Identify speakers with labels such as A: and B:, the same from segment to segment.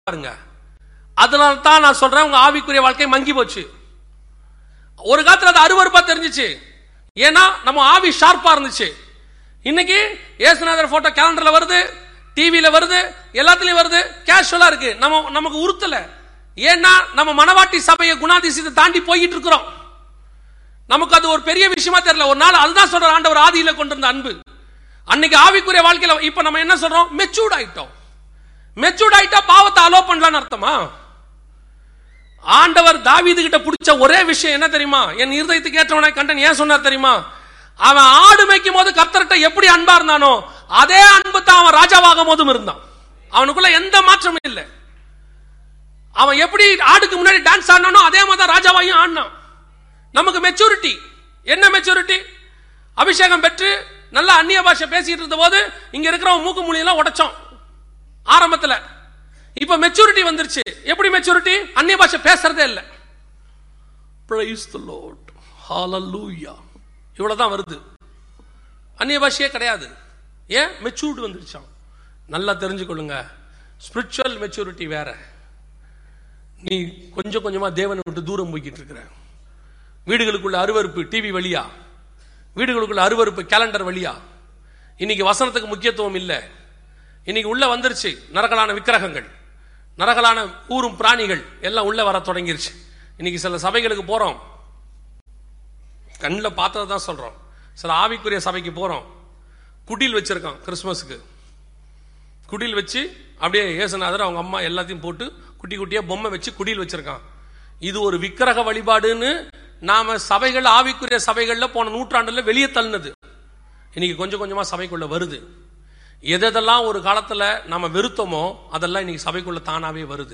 A: பாருங்க அதனால தான் நான் சொல்றேன் உங்க ஆவிக்குரிய வாழ்க்கை மங்கி போச்சு ஒரு காலத்துல அது அருவருப்பா தெரிஞ்சுச்சு ஏன்னா நம்ம ஆவி ஷார்ப்பா இருந்துச்சு இன்னைக்கு ஏசுநாதர் போட்டோ கேலண்டர்ல வருது டிவியில வருது எல்லாத்துலயும் வருது கேஷுவலா இருக்கு நம்ம நமக்கு உறுத்தல ஏன்னா நம்ம மனவாட்டி சபையை குணாதிசயத்தை தாண்டி போயிட்டு இருக்கிறோம் நமக்கு அது ஒரு பெரிய விஷயமா தெரியல ஒரு நாள் அதுதான் சொல்ற ஆண்டவர் ஆதியில கொண்டிருந்த அன்பு அன்னைக்கு ஆவிக்குரிய வாழ்க்கையில இப்ப நம்ம என்ன சொல்றோம் மெச்சூர்ட் ஆயிட்டோம் மெச்சூர்ட் ஆயிட்டா பாவத்தை அலோ பண்ணலாம்னு அர்த்தமா ஆண்டவர் தாவீது கிட்ட பிடிச்ச ஒரே விஷயம் என்ன தெரியுமா என் இருதயத்துக்கு ஏற்றவனை கண்டன் ஏன் சொன்னார் தெரியுமா அவன் ஆடு மேய்க்கும் போது கர்த்தர்கிட்ட எப்படி அன்பா இருந்தானோ அதே அன்பு தான் அவன் ராஜாவாகும் போதும் இருந்தான் அவனுக்குள்ள எந்த மாற்றமும் இல்லை அவன் எப்படி ஆடுக்கு முன்னாடி டான்ஸ் ஆடினானோ அதே மாதிரி தான் ராஜாவாயும் ஆடினான் நமக்கு மெச்சூரிட்டி என்ன மெச்சூரிட்டி அபிஷேகம் பெற்று நல்ல அந்நிய பாஷை பேசிட்டு இருந்த போது இங்க இருக்கிறவன் மூக்கு மொழியெல்லாம் உடைச்சோம் ஆரம்பத்துல இப்ப மெச்சூரிட்டி வந்துருச்சு எப்படி மெச்சூரிட்டி அந்நிய பாஷை பேசுறதே இல்ல பிரைஸ் தி லார்ட் ஹalleluya இவ்வளவுதான் வருது அந்நிய பாஷையே கிடையாது ஏன் மெச்சூர்டு வந்துருச்சாம் நல்லா தெரிஞ்சுக்கொள்ளுங்க ஸ்பிரிச்சுவல் மெச்சூரிட்டி வேற நீ கொஞ்சம் கொஞ்சமா தேவனை விட்டு தூரம் போய்கிட்டு இருக்கிற வீடுகளுக்குள்ள அருவருப்பு டிவி வழியா வீடுகளுக்குள்ள அருவருப்பு கேலண்டர் வழியா இன்னைக்கு வசனத்துக்கு முக்கியத்துவம் இல்லை இன்னைக்கு உள்ள வந்துருச்சு நரகலான விக்கிரகங்கள் நரகலான ஊரும் பிராணிகள் எல்லாம் உள்ள வர தொடங்கிருச்சு இன்னைக்கு சில சபைகளுக்கு போறோம் கண்ணில் பார்த்ததை தான் சொல்றோம் சில ஆவிக்குரிய சபைக்கு போறோம் குடில் வச்சிருக்கோம் கிறிஸ்மஸுக்கு குடில் வச்சு அப்படியே ஏசுநாதர் அவங்க அம்மா எல்லாத்தையும் போட்டு குட்டி குட்டியா பொம்மை வச்சு குடில் வச்சிருக்கான் இது ஒரு விக்கிரக வழிபாடுன்னு நாம சபைகள் ஆவிக்குரிய சபைகள்ல போன நூற்றாண்டுல வெளியே தள்ளினது இன்னைக்கு கொஞ்சம் கொஞ்சமா சபைக்குள்ள வருது எதெல்லாம் ஒரு காலத்துல நாம வெறுத்தோமோ அதெல்லாம் இன்னைக்கு சபைக்குள்ள தானாவே வருது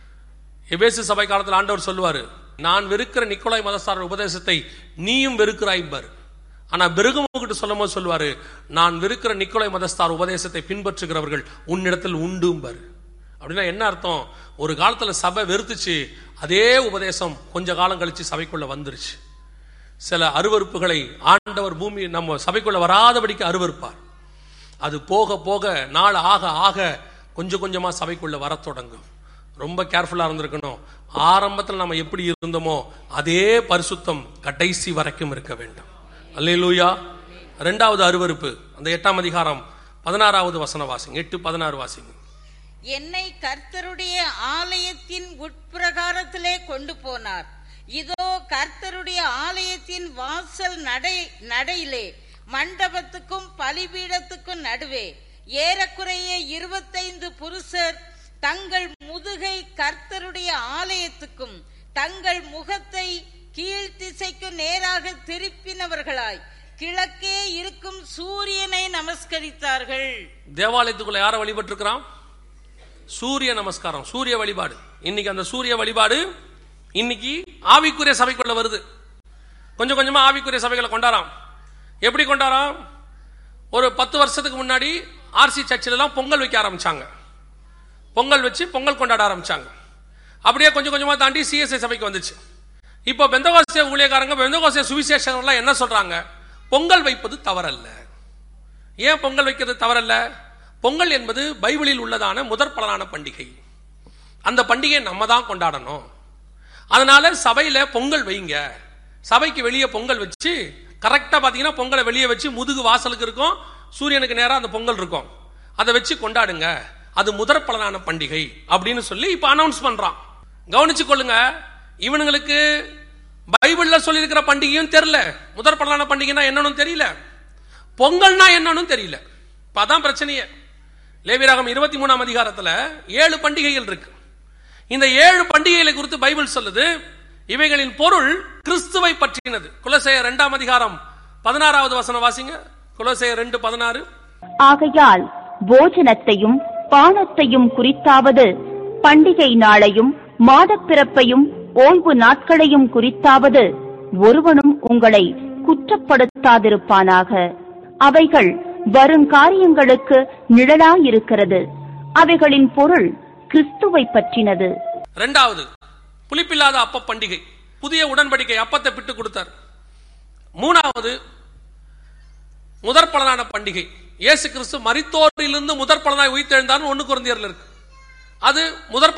A: எபேசு சபை காலத்தில் ஆண்டவர் சொல்லுவாரு நான் வெறுக்கிற நிக்கோலாய் மதஸ்தாரர் உபதேசத்தை நீயும் வெறுக்கிறாய்பார் ஆனா பெருகமுகிட்ட சொல்லும் போது சொல்லுவாரு நான் வெறுக்கிற நிக்கோலாய் மதஸ்தார் உபதேசத்தை பின்பற்றுகிறவர்கள் உன்னிடத்தில் உண்டும்பார் அப்படின்னா என்ன அர்த்தம் ஒரு காலத்துல சபை வெறுத்துச்சு அதே உபதேசம் கொஞ்ச காலம் கழிச்சு சபைக்குள்ள வந்துருச்சு சில அருவருப்புகளை ஆண்டவர் பூமி நம்ம சபைக்குள்ள வராதபடிக்கு அருவருப்பார் அது போக போக நாள் ஆக ஆக கொஞ்சம் கொஞ்சமா சபைக்குள்ள வரத் தொடங்கும் ரொம்ப கேர்ஃபுல்லா இருந்திருக்கணும் ஆரம்பத்தில் நம்ம எப்படி இருந்தோமோ அதே பரிசுத்தம் கடைசி வரைக்கும் இருக்க வேண்டும் அல்லேலூயா ரெண்டாவது அருவருப்பு அந்த எட்டாம் அதிகாரம் பதினாறாவது வசன வாசிங்க எட்டு பதினாறு வாசிங்க
B: என்னை கர்த்தருடைய ஆலயத்தின் உட்பிரகாரத்திலே கொண்டு போனார் இதோ கர்த்தருடைய ஆலயத்தின் வாசல் நடை நடையிலே மண்டபத்துக்கும் பலிபீடத்துக்கும் நடுவே ஏறக்குறைய இருபத்தைந்து புருஷர் தங்கள் முதுகை கர்த்தருடைய ஆலயத்துக்கும் தங்கள் முகத்தை கீழ்த்திசைக்கு நேராக திருப்பினவர்களாய் கிழக்கே இருக்கும் சூரியனை நமஸ்கரித்தார்கள்
A: தேவாலயத்துக்குள்ள யாரை வழிபட்டிருக்கிறான் சூரிய நமஸ்காரம் சூரிய வழிபாடு இன்னைக்கு அந்த சூரிய வழிபாடு இன்னைக்கு ஆவிக்குரிய சபைக்குள்ள வருது கொஞ்சம் கொஞ்சமா ஆவிக்குரிய சபைகளை கொண்டாராம் எப்படி கொண்டாராம் ஒரு பத்து வருஷத்துக்கு முன்னாடி ஆர்சி சர்ச்சில் எல்லாம் பொங்கல் வைக்க ஆரம்பிச்சாங்க பொங்கல் வச்சு பொங்கல் கொண்டாட ஆரம்பிச்சாங்க அப்படியே கொஞ்சம் கொஞ்சமா தாண்டி சிஎஸ்ஐ சபைக்கு வந்துச்சு இப்போ பெந்தகோசிய ஊழியக்காரங்க பெந்தகோசிய சுவிசேஷகர்லாம் என்ன சொல்றாங்க பொங்கல் வைப்பது தவறல்ல ஏன் பொங்கல் வைக்கிறது தவறல்ல பொங்கல் என்பது பைபிளில் உள்ளதான முதற் பலனான பண்டிகை அந்த பண்டிகையை நம்ம தான் கொண்டாடணும் அதனால சபையில பொங்கல் வைங்க சபைக்கு வெளியே பொங்கல் வச்சு கரெக்டா பாத்தீங்கன்னா பொங்கலை வெளியே வச்சு முதுகு வாசலுக்கு இருக்கும் சூரியனுக்கு நேரா அந்த பொங்கல் இருக்கும் அதை வச்சு கொண்டாடுங்க அது முதற் பலனான பண்டிகை அப்படின்னு சொல்லி இப்ப அனௌன்ஸ் பண்றான் கவனிச்சு கொள்ளுங்க இவனுங்களுக்கு பைபிள்ல சொல்லியிருக்கிற பண்டிகையும் தெரியல முதற் பலனான பண்டிகைனா என்னன்னு தெரியல பொங்கல்னா என்னன்னு தெரியல இப்ப அதான் பிரச்சனையே லேவிராகம் இருபத்தி மூணாம் அதிகாரத்துல ஏழு பண்டிகைகள் இருக்கு இந்த ஏழு பண்டிகைகளை குறித்து பைபிள் சொல்லுது இவைகளின் பொருள் கிறிஸ்துவை பற்றினது குலசேய இரண்டாம் அதிகாரம் பதினாறாவது வசனம் வாசிங்க குலசேய ரெண்டு பதினாறு
C: ஆகையால் போஜனத்தையும் பானத்தையும் குறித்தாவது பண்டிகை நாளையும் மாதப்பிறப்பையும் ஓய்வு நாட்களையும் குறித்தாவது ஒருவனும் உங்களை குற்றப்படுத்தாதிருப்பானாக அவைகள் வருங்காரியங்களுக்கு நிழலாயிருக்கிறது அவைகளின் பொருள் கிறிஸ்துவை பற்றினது
A: ரெண்டாவது புளிப்பில்லாத அப்ப பண்டிகை புதிய உடன்படிக்கை அப்பத்தை பிட்டு கொடுத்தார் மூணாவது முதற் பலனான பண்டிகை இயேசு கிறிஸ்து மரித்தோரிலிருந்து முதற் பலனாய் உயிர்த்தெழுந்தார்னு ஒண்ணு குழந்தையர்ல இருக்கு அது முதற்